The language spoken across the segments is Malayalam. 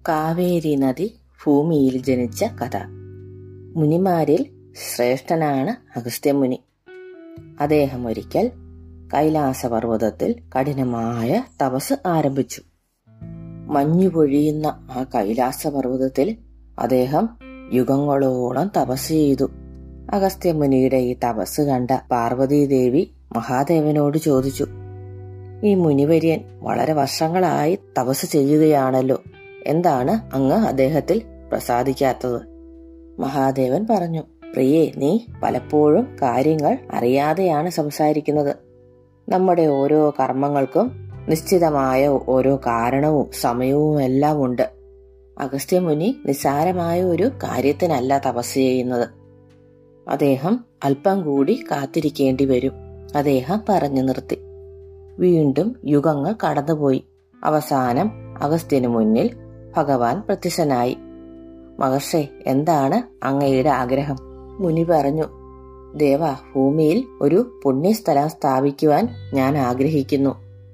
കാവേരി നദി ഭൂമിയിൽ ജനിച്ച കഥ മുനിമാരിൽ ശ്രേഷ്ഠനാണ് അഗസ്ത്യമുനി അദ്ദേഹം ഒരിക്കൽ കൈലാസപർവ്വതത്തിൽ കഠിനമായ തപസ് ആരംഭിച്ചു മഞ്ഞു പൊഴിയുന്ന ആ കൈലാസപർവ്വതത്തിൽ അദ്ദേഹം യുഗങ്ങളോളം തപസ് ചെയ്തു അഗസ്ത്യമുനിയുടെ ഈ തപസ് കണ്ട പാർവതീദേവി മഹാദേവനോട് ചോദിച്ചു ഈ മുനിവര്യൻ വളരെ വർഷങ്ങളായി തപസ് ചെയ്യുകയാണല്ലോ എന്താണ് അങ്ങ് അദ്ദേഹത്തിൽ പ്രസാദിക്കാത്തത് മഹാദേവൻ പറഞ്ഞു പ്രിയേ നീ പലപ്പോഴും കാര്യങ്ങൾ അറിയാതെയാണ് സംസാരിക്കുന്നത് നമ്മുടെ ഓരോ കർമ്മങ്ങൾക്കും നിശ്ചിതമായ ഓരോ കാരണവും സമയവും എല്ലാം ഉണ്ട് അഗസ്ത്യമുനി നിസ്സാരമായ ഒരു കാര്യത്തിനല്ല തപസ് ചെയ്യുന്നത് അദ്ദേഹം അല്പം കൂടി കാത്തിരിക്കേണ്ടി വരും അദ്ദേഹം പറഞ്ഞു നിർത്തി വീണ്ടും യുഗങ്ങൾ കടന്നുപോയി അവസാനം അഗസ്ത്യനു മുന്നിൽ ഭഗവാൻ പ്രത്യക്ഷനായി മഹർഷെ എന്താണ് അങ്ങയുടെ ആഗ്രഹം മുനി പറഞ്ഞു ദേവ ഭൂമിയിൽ ഒരു പുണ്യസ്ഥലം സ്ഥാപിക്കുവാൻ ഞാൻ ആഗ്രഹിക്കുന്നു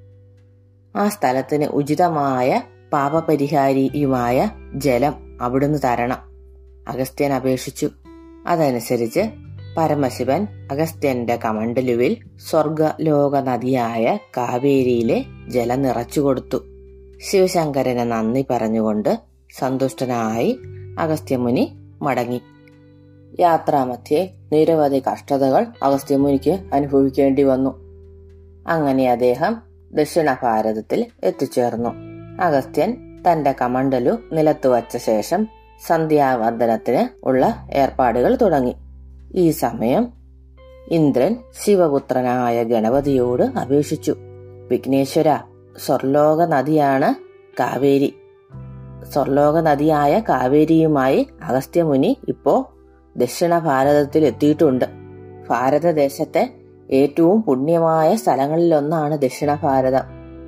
ആ സ്ഥലത്തിന് ഉചിതമായ പാപപരിഹാരിയുമായ ജലം അവിടുന്ന് തരണം അഗസ്ത്യൻ അപേക്ഷിച്ചു അതനുസരിച്ച് പരമശിവൻ അഗസ്ത്യന്റെ കമണ്ടലുവിൽ സ്വർഗലോക നദിയായ കാവേരിയിലെ ജലം നിറച്ചുകൊടുത്തു ശിവശങ്കരന് നന്ദി പറഞ്ഞുകൊണ്ട് സന്തുഷ്ടനായി അഗസ്ത്യമുനി മടങ്ങി യാത്രാമധ്യേ നിരവധി കഷ്ടതകൾ അഗസ്ത്യമുനിക്ക് അനുഭവിക്കേണ്ടി വന്നു അങ്ങനെ അദ്ദേഹം ദക്ഷിണ ഭാരതത്തിൽ എത്തിച്ചേർന്നു അഗസ്ത്യൻ തന്റെ കമണ്ടലു നിലത്തു വച്ച ശേഷം സന്ധ്യാവന്ദനത്തിന് ഉള്ള ഏർപ്പാടുകൾ തുടങ്ങി ഈ സമയം ഇന്ദ്രൻ ശിവപുത്രനായ ഗണപതിയോട് അപേക്ഷിച്ചു വിഘ്നേശ്വര സ്വർലോക നദിയാണ് കാവേരി സ്വർലോക നദിയായ കാവേരിയുമായി അഗസ്ത്യമുനി ഇപ്പോ ദക്ഷിണ ഭാരതത്തിൽ എത്തിയിട്ടുണ്ട് ഭാരതദേശത്തെ ഏറ്റവും പുണ്യമായ സ്ഥലങ്ങളിലൊന്നാണ് ദക്ഷിണ ഭാരതം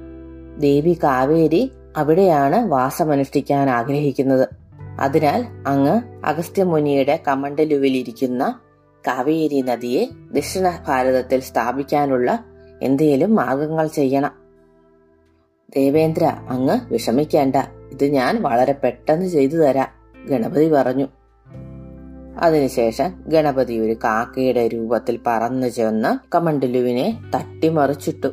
ദേവി കാവേരി അവിടെയാണ് വാസമനുഷ്ഠിക്കാൻ ആഗ്രഹിക്കുന്നത് അതിനാൽ അങ്ങ് അഗസ്ത്യമുനിയുടെ കമണ്ടലുവിലിരിക്കുന്ന കാവേരി നദിയെ ദക്ഷിണ ഭാരതത്തിൽ സ്ഥാപിക്കാനുള്ള എന്തേലും മാർഗങ്ങൾ ചെയ്യണം ദേവേന്ദ്ര അങ്ങ് വിഷമിക്കേണ്ട ഇത് ഞാൻ വളരെ പെട്ടെന്ന് ചെയ്തു തരാം ഗണപതി പറഞ്ഞു അതിനുശേഷം ഗണപതി ഒരു കാക്കയുടെ രൂപത്തിൽ പറന്നു ചെന്ന് കമണ്ടലുവിനെ തട്ടിമറിച്ചിട്ടു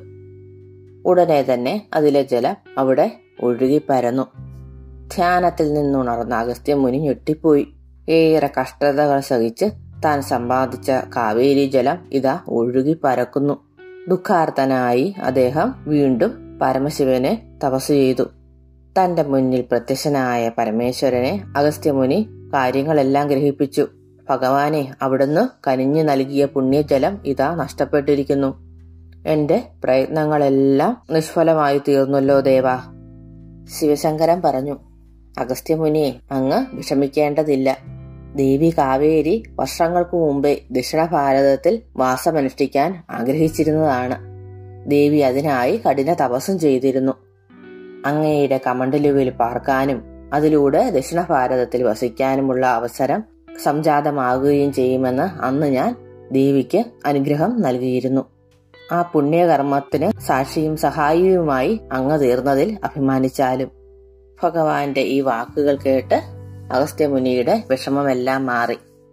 ഉടനെ തന്നെ അതിലെ ജലം അവിടെ ഒഴുകി പരന്നു ധ്യാനത്തിൽ നിന്നുണർന്ന അഗസ്ത്യമുനി ഞെട്ടിപ്പോയി ഏറെ കഷ്ടതകൾ സഹിച്ച് താൻ സമ്പാദിച്ച കാവേരി ജലം ഇതാ ഒഴുകി പരക്കുന്നു ദുഃഖാർത്ഥനായി അദ്ദേഹം വീണ്ടും പരമശിവനെ തപസ് ചെയ്തു തന്റെ മുന്നിൽ പ്രത്യക്ഷനായ പരമേശ്വരനെ അഗസ്ത്യമുനി കാര്യങ്ങളെല്ലാം ഗ്രഹിപ്പിച്ചു ഭഗവാനെ അവിടുന്ന് കനിഞ്ഞു നൽകിയ പുണ്യജലം ഇതാ നഷ്ടപ്പെട്ടിരിക്കുന്നു എന്റെ പ്രയത്നങ്ങളെല്ലാം നിഷ്ഫലമായി തീർന്നല്ലോ ദേവാ ശിവശങ്കരൻ പറഞ്ഞു അഗസ്ത്യമുനിയെ അങ്ങ് വിഷമിക്കേണ്ടതില്ല ദേവി കാവേരി വർഷങ്ങൾക്കു മുമ്പേ ദക്ഷിണ ഭാരതത്തിൽ വാസമനുഷ്ഠിക്കാൻ ആഗ്രഹിച്ചിരുന്നതാണ് ദേവി അതിനായി കഠിന തപസ്സും ചെയ്തിരുന്നു അങ്ങയുടെ കമണ്ടലുവിൽ പാർക്കാനും അതിലൂടെ ദക്ഷിണ ഭാരതത്തിൽ വസിക്കാനുമുള്ള അവസരം സംജാതമാകുകയും ചെയ്യുമെന്ന് അന്ന് ഞാൻ ദേവിക്ക് അനുഗ്രഹം നൽകിയിരുന്നു ആ പുണ്യകർമ്മത്തിന് സാക്ഷിയും സഹായിയുമായി അങ്ങ് തീർന്നതിൽ അഭിമാനിച്ചാലും ഭഗവാന്റെ ഈ വാക്കുകൾ കേട്ട് അഗസ്ത്യമുനിയുടെ വിഷമമെല്ലാം മാറി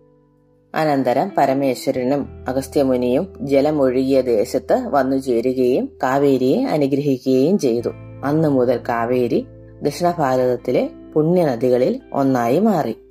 അനന്തരം പരമേശ്വരനും അഗസ്ത്യമുനിയും ജലമൊഴുകിയ ദേശത്ത് വന്നു ചേരുകയും കാവേരിയെ അനുഗ്രഹിക്കുകയും ചെയ്തു അന്നു മുതൽ കാവേരി ദക്ഷിണ ഭാരതത്തിലെ പുണ്യനദികളിൽ ഒന്നായി മാറി